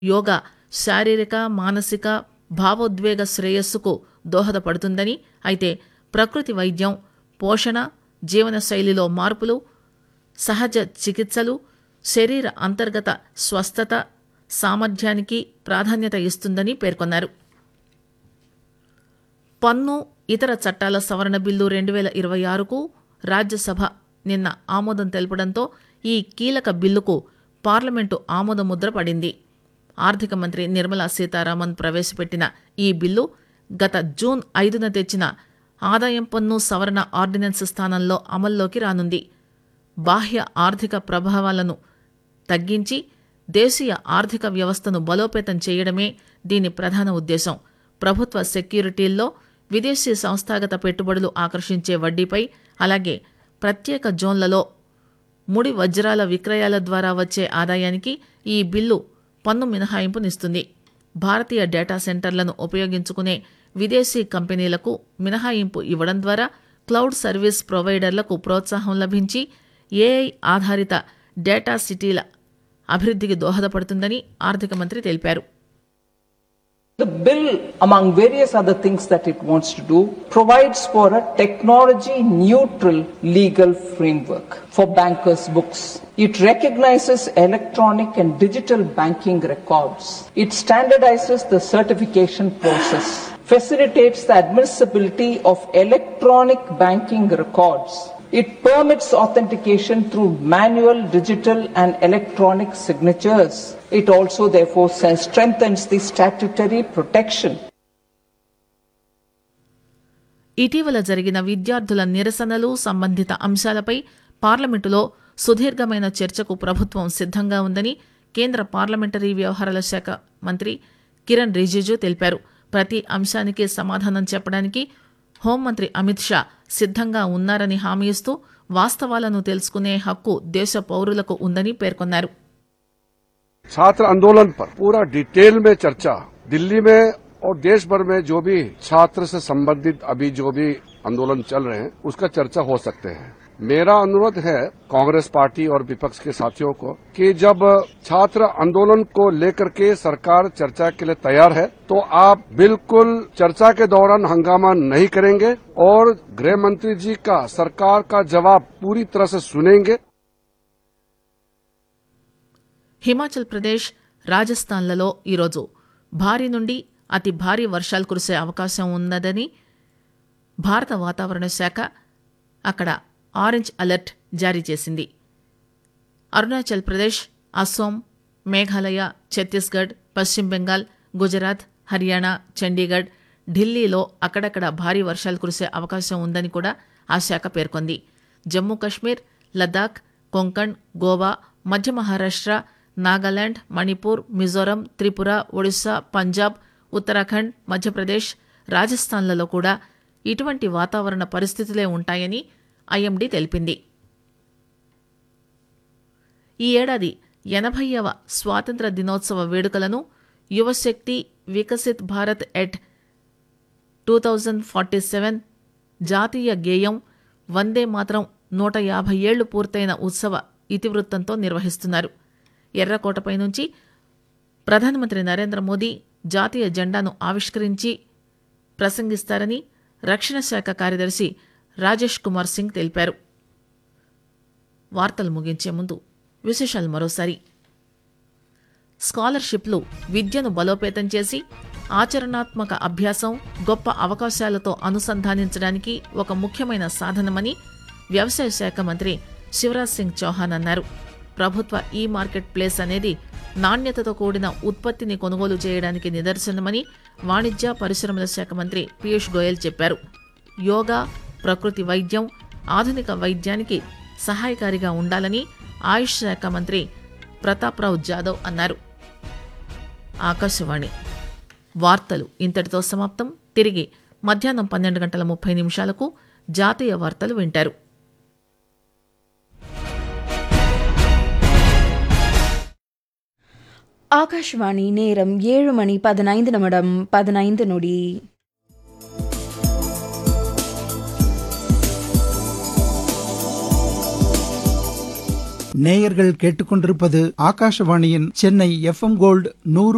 యోగా శారీరక మానసిక భావోద్వేగ శ్రేయస్సుకు దోహదపడుతుందని అయితే ప్రకృతి వైద్యం పోషణ జీవనశైలిలో మార్పులు సహజ చికిత్సలు శరీర అంతర్గత స్వస్థత సామర్థ్యానికి ప్రాధాన్యత ఇస్తుందని పేర్కొన్నారు పన్ను ఇతర చట్టాల సవరణ బిల్లు రెండు వేల ఇరవై ఆరుకు రాజ్యసభ నిన్న ఆమోదం తెలపడంతో ఈ కీలక బిల్లుకు పార్లమెంటు ఆమోద ముద్ర పడింది ఆర్థిక మంత్రి నిర్మలా సీతారామన్ ప్రవేశపెట్టిన ఈ బిల్లు గత జూన్ ఐదున తెచ్చిన ఆదాయం పన్ను సవరణ ఆర్డినెన్స్ స్థానంలో అమల్లోకి రానుంది బాహ్య ఆర్థిక ప్రభావాలను తగ్గించి దేశీయ ఆర్థిక వ్యవస్థను బలోపేతం చేయడమే దీని ప్రధాన ఉద్దేశం ప్రభుత్వ సెక్యూరిటీల్లో విదేశీ సంస్థాగత పెట్టుబడులు ఆకర్షించే వడ్డీపై అలాగే ప్రత్యేక జోన్లలో ముడి వజ్రాల విక్రయాల ద్వారా వచ్చే ఆదాయానికి ఈ బిల్లు పన్ను మినహాయింపునిస్తుంది భారతీయ డేటా సెంటర్లను ఉపయోగించుకునే విదేశీ కంపెనీలకు మినహాయింపు ఇవ్వడం ద్వారా క్లౌడ్ సర్వీస్ ప్రొవైడర్లకు ప్రోత్సాహం లభించి ఏఐ ఆధారిత డేటా సిటీల అభివృద్ధికి దోహదపడుతుందని ఆర్థిక మంత్రి తెలిపారు The bill, among various other things that it wants to do, provides for a technology neutral legal framework for bankers' books. It recognizes electronic and digital banking records. It standardizes the certification process, facilitates the admissibility of electronic banking records. It permits authentication through manual, digital, and electronic signatures. It also, therefore, strengthens the statutory protection ఇటీవల జరిగిన విద్యార్థుల నిరసనలు సంబంధిత అంశాలపై పార్లమెంటులో సుదీర్ఘమైన చర్చకు ప్రభుత్వం సిద్ధంగా ఉందని కేంద్ర పార్లమెంటరీ వ్యవహారాల శాఖ మంత్రి కిరణ్ రిజిజు తెలిపారు ప్రతి అంశానికి సమాధానం చెప్పడానికి హోంమంత్రి అమిత్ షా సిద్ధంగా ఉన్నారని హామీ ఇస్తూ వాస్తవాలను తెలుసుకునే హక్కు దేశ పౌరులకు ఉందని పేర్కొన్నారు छात्र आंदोलन पर पूरा डिटेल में चर्चा दिल्ली में और देश भर में जो भी छात्र से संबंधित अभी जो भी आंदोलन चल रहे हैं उसका चर्चा हो सकते हैं मेरा अनुरोध है कांग्रेस पार्टी और विपक्ष के साथियों को कि जब छात्र आंदोलन को लेकर के सरकार चर्चा के लिए तैयार है तो आप बिल्कुल चर्चा के दौरान हंगामा नहीं करेंगे और गृह मंत्री जी का सरकार का जवाब पूरी तरह से सुनेंगे హిమాచల్ ప్రదేశ్ రాజస్థాన్లలో ఈరోజు భారీ నుండి అతి భారీ వర్షాలు కురిసే అవకాశం ఉన్నదని భారత వాతావరణ శాఖ అక్కడ ఆరెంజ్ అలర్ట్ జారీ చేసింది అరుణాచల్ ప్రదేశ్ అస్సోం మేఘాలయ ఛత్తీస్గఢ్ పశ్చిమ బెంగాల్ గుజరాత్ హర్యానా చండీగఢ్ ఢిల్లీలో అక్కడక్కడ భారీ వర్షాలు కురిసే అవకాశం ఉందని కూడా ఆ శాఖ పేర్కొంది జమ్మూ కశ్మీర్ లద్దాఖ్ కొంకణ్ గోవా మధ్య మహారాష్ట్ర నాగాలాండ్ మణిపూర్ మిజోరం త్రిపుర ఒడిశా పంజాబ్ ఉత్తరాఖండ్ మధ్యప్రదేశ్ రాజస్థాన్లలో కూడా ఇటువంటి వాతావరణ పరిస్థితులే ఉంటాయని ఐఎండీ తెలిపింది ఈ ఏడాది ఎనభైవ స్వాతంత్ర దినోత్సవ వేడుకలను యువశక్తి Viksit Bharat at two thousand forty seven జాతీయ గేయం వందే మాత్రం నూట యాభై ఏళ్లు పూర్తయిన ఉత్సవ ఇతివృత్తంతో నిర్వహిస్తున్నారు ఎర్రకోటపై నుంచి ప్రధానమంత్రి నరేంద్ర మోదీ జాతీయ జెండాను ఆవిష్కరించి ప్రసంగిస్తారని రక్షణ శాఖ కార్యదర్శి రాజేష్ కుమార్ సింగ్ తెలిపారు వార్తలు ముగించే ముందు విశేషాలు మరోసారి స్కాలర్షిప్లు విద్యను బలోపేతం చేసి ఆచరణాత్మక అభ్యాసం గొప్ప అవకాశాలతో అనుసంధానించడానికి ఒక ముఖ్యమైన సాధనమని వ్యవసాయ శాఖ మంత్రి శివరాజ్ సింగ్ చౌహాన్ అన్నారు ప్రభుత్వ ఈ మార్కెట్ ప్లేస్ అనేది నాణ్యతతో కూడిన ఉత్పత్తిని కొనుగోలు చేయడానికి నిదర్శనమని వాణిజ్య పరిశ్రమల శాఖ మంత్రి పీయూష్ గోయల్ చెప్పారు యోగా ప్రకృతి వైద్యం ఆధునిక వైద్యానికి సహాయకారిగా ఉండాలని ఆయుష్ శాఖ మంత్రి ప్రతాప్రావు జాదవ్ అన్నారు ఆకాశవాణి వార్తలు ఇంతటితో సమాప్తం తిరిగి మధ్యాహ్నం పన్నెండు గంటల ముప్పై నిమిషాలకు జాతీయ వార్తలు వింటారు ஆகாஷ்வாணி நேரம் ஏழு மணி பதினைந்து நிமிடம் பதினைந்து நொடி நேயர்கள் கேட்டுக்கொண்டிருப்பது ஆகாஷவாணியின் சென்னை எஃப்எம் கோல்டு நூறு